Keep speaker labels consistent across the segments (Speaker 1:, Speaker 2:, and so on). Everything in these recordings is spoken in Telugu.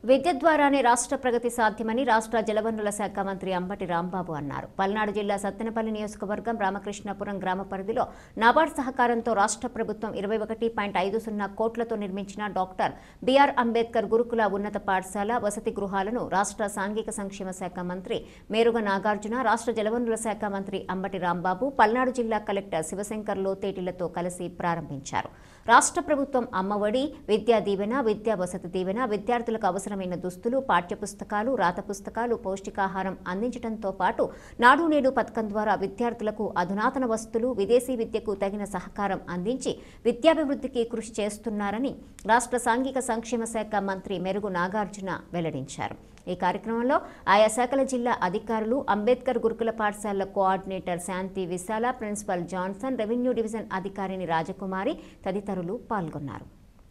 Speaker 1: విద్య ద్వారానే రాష్ట్ర ప్రగతి సాధ్యమని రాష్ట్ర జలవనరుల శాఖ మంత్రి అంబటి రాంబాబు అన్నారు పల్నాడు జిల్లా సత్తెనపల్లి నియోజకవర్గం రామకృష్ణపురం గ్రామ పరిధిలో నాబార్డ్ సహకారంతో రాష్ట్ర ప్రభుత్వం ఇరవై ఒకటి పాయింట్ ఐదు సున్నా కోట్లతో నిర్మించిన డాక్టర్ బిఆర్ అంబేద్కర్ గురుకుల ఉన్నత పాఠశాల వసతి గృహాలను రాష్ట్ర సాంఘిక సంక్షేమ శాఖ మంత్రి మేరుగ నాగార్జున రాష్ట్ర జలవనరుల శాఖ మంత్రి అంబటి రాంబాబు పల్నాడు జిల్లా కలెక్టర్ శివశంకర్ లోతేటిలతో కలిసి ప్రారంభించారు రాష్ట్ర ప్రభుత్వం అమ్మఒడి విద్యా దీవెన విద్యా వసతి దీవెన విద్యార్థులకు అవసరమైన దుస్తులు పాఠ్యపుస్తకాలు రాత పుస్తకాలు పౌష్టికాహారం అందించడంతో పాటు నాడు నేడు పథకం ద్వారా విద్యార్థులకు అధునాతన వస్తువులు విదేశీ విద్యకు తగిన సహకారం అందించి విద్యాభివృద్ధికి కృషి చేస్తున్నారని రాష్ట్ర సాంఘిక సంక్షేమ శాఖ మంత్రి మెరుగు నాగార్జున వెల్లడించారు ఈ కార్యక్రమంలో ఆయా శాఖల జిల్లా అధికారులు అంబేద్కర్ గురుకుల పాఠశాలల coordinator Shanti Vishala principal Johnson revenue division అధికారిని రాజకుమారి తదితరులు పాల్గొన్నారు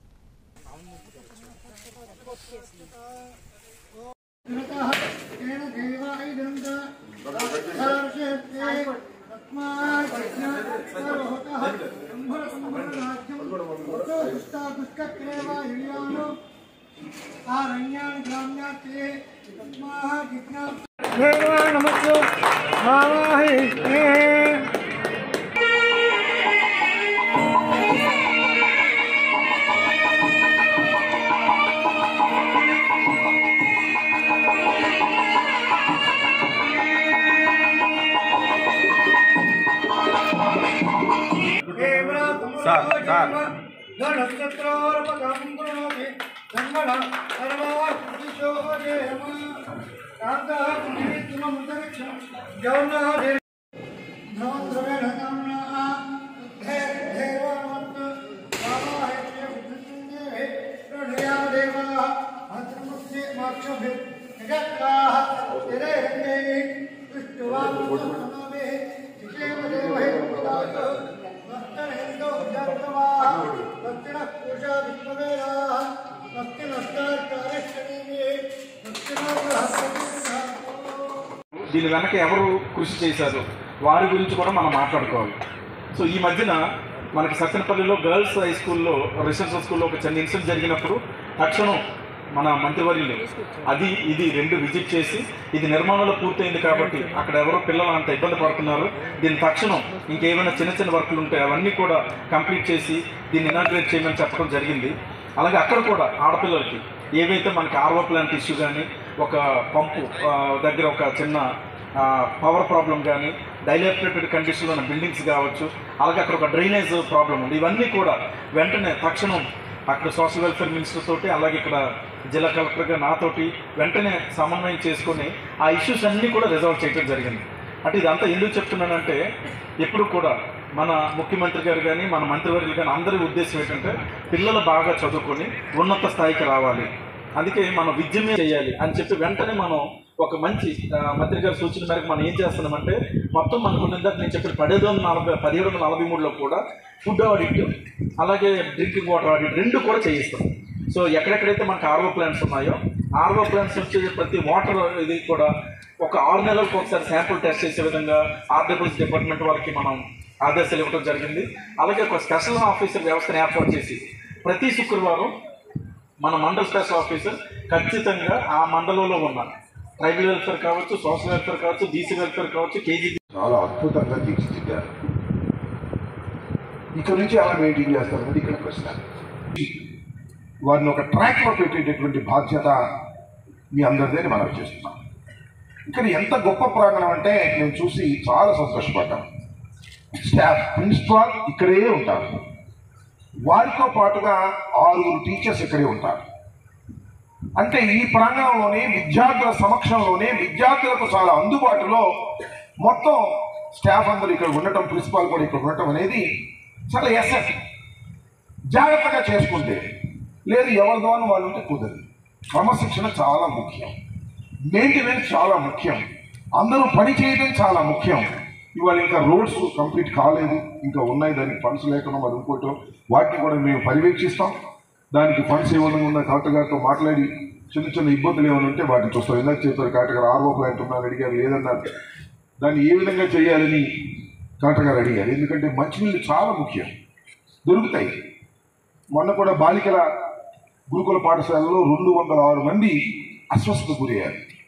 Speaker 2: నమస్సు మావాహి
Speaker 3: సార్, సార్. దీని వెనక ఎవరు కృషి చేశారు వారి గురించి కూడా మనం మాట్లాడుకోవాలి సో ఈ మధ్యన మనకి సత్తెనపల్లిలో గర్ల్స్ హై స్కూల్లో రెసిడెన్షియల్ స్కూల్లో ఒక చిన్న ఇన్సిడెంట్ జరిగినప్పుడు తక్షణం మన మంత్రివర్యులు అది ఇది రెండు విజిట్ చేసి ఇది నిర్మాణంలో పూర్తయింది కాబట్టి అక్కడ ఎవరో పిల్లలు అంత ఇబ్బంది పడుతున్నారు దీని తక్షణం ఇంకేమైనా చిన్న చిన్న వర్కులు ఉంటే అవన్నీ కూడా కంప్లీట్ చేసి దీన్ని ఇనాగ్రేట్ చేయమని చెప్పడం జరిగింది అలాగే అక్కడ కూడా ఆడపిల్లలకి ఏవైతే మనకి ఆర్వో ప్లాంట్ ఇష్యూ కానీ ఒక పంపు ఆ, దగ్గర ఒక చిన్న పవర్ ప్రాబ్లం కానీ డైలాపిటేటెడ్ కండిషన్లో ఉన్న బిల్డింగ్స్ కావచ్చు అలాగే అక్కడ ఒక డ్రైనేజ్ ప్రాబ్లం ఉంది ఇవన్నీ కూడా వెంటనే తక్షణం అక్కడ సోషల్ వెల్ఫేర్ మినిస్టర్ తోటి అలాగే ఇక్కడ జిల్లా కలెక్టర్గా నాతోటి వెంటనే సమన్వయం చేసుకొని ఆ ఇష్యూస్ అన్నీ కూడా రిజాల్వ్ చేయడం జరిగింది అంటే ఇదంతా ఎందుకు చెప్తున్నానంటే ఎప్పుడు కూడా మన ముఖ్యమంత్రి గారు కానీ మన మంత్రివర్యులు కానీ అందరి ఉద్దేశం ఏంటంటే పిల్లలు బాగా చదువుకొని ఉన్నత స్థాయికి రావాలి అందుకే మనం విద్యమే చేయాలి అని చెప్పి వెంటనే మనం ఒక మంచి ఆ, మంత్రి గారి సూచన మేరకు మనం ఏం చేస్తున్నామంటే మొత్తం మనకు ఇందాక నేను చెప్పిన పదిహేడు వందల నలభై పదిహేడు వందల నలభై మూడులో కూడా ఫుడ్ ఆడిట్ అలాగే డ్రింకింగ్ వాటర్ ఆడిట్ రెండు కూడా చేయిస్తాం సో ఎక్కడెక్కడైతే మనకు ఆర్వో ప్లాంట్స్ ఉన్నాయో ఆర్వో ప్లాంట్స్ వచ్చే ప్రతి వాటర్ ఇది కూడా ఒక ఆరు నెలలకు ఒకసారి శాంపుల్ టెస్ట్ చేసే విధంగా ఆర్డబ్ల్యూస్ డిపార్ట్మెంట్ వారికి మనం ఆదేశాలు ఇవ్వడం జరిగింది అలాగే ఒక స్పెషల్ ఆఫీసర్ వ్యవస్థను ఏర్పాటు చేసి ప్రతి శుక్రవారం మన మండల స్పెషల్ ఆఫీసర్ ఖచ్చితంగా ఆ మండలంలో ఉన్న ట్రైబల్ వెల్ఫేర్ కావచ్చు సోషల్ వెల్ఫేర్ కావచ్చు బీసీ వెల్ఫేర్ కావచ్చు కేజీ
Speaker 4: చాలా అద్భుతంగా తీర్చిదిద్దారు ఇక్కడ నుంచి ఎలా మెయింటైన్ చేస్తారంటే ఇక్కడ ప్రశ్న వారిని ఒక ట్రాక్లో పెట్టేటటువంటి బాధ్యత మీ అందరిదే మనం చేస్తున్నాం ఇక్కడ ఎంత గొప్ప ప్రాంగణం అంటే నేను చూసి చాలా సంతోషపడ్డాను స్టాఫ్ ప్రిన్సిపాల్ ఇక్కడే ఉంటారు వారితో పాటుగా ఆరుగురు టీచర్స్ ఇక్కడే ఉంటారు అంటే ఈ ప్రాంగణంలోనే విద్యార్థుల సమక్షంలోనే విద్యార్థులకు చాలా అందుబాటులో మొత్తం స్టాఫ్ అందరూ ఇక్కడ ఉండటం ప్రిన్సిపాల్ కూడా ఇక్కడ ఉండటం అనేది చాలా ఎసెట్ జాగ్రత్తగా చేసుకుంటే లేదు ఎవరి ద్వారా వాళ్ళు ఉంటే కుదరదు క్రమశిక్షణ చాలా ముఖ్యం మెయింటెనెన్స్ చాలా ముఖ్యం అందరూ పని చేయడం చాలా ముఖ్యం ఇవాళ ఇంకా రోడ్స్ కంప్లీట్ కాలేదు ఇంకా ఉన్నాయి దానికి ఫండ్స్ లేకుండా మరి ఇంకోటో వాటిని కూడా మేము పర్యవేక్షిస్తాం దానికి ఫండ్స్ ఏమైనా ఉందా కలెక్టర్ గారితో మాట్లాడి చిన్న చిన్న ఇబ్బందులు ఏమైనా ఉంటే వాటిని చూస్తాం ఇందాక చెప్పారు కలెక్టర్ గారు ఆర్ఓ ప్లాంట్ ఉన్నారు అడిగారు లేదన్నారు దాన్ని ఏ విధంగా చేయాలని కలెక్టర్ గారు అడిగారు ఎందుకంటే మంచినీళ్ళు చాలా ముఖ్యం దొరుకుతాయి మొన్న కూడా బాలికల గురుకుల పాఠశాలలో రెండు వందల ఆరు మంది అస్వస్థకు గురయ్యారు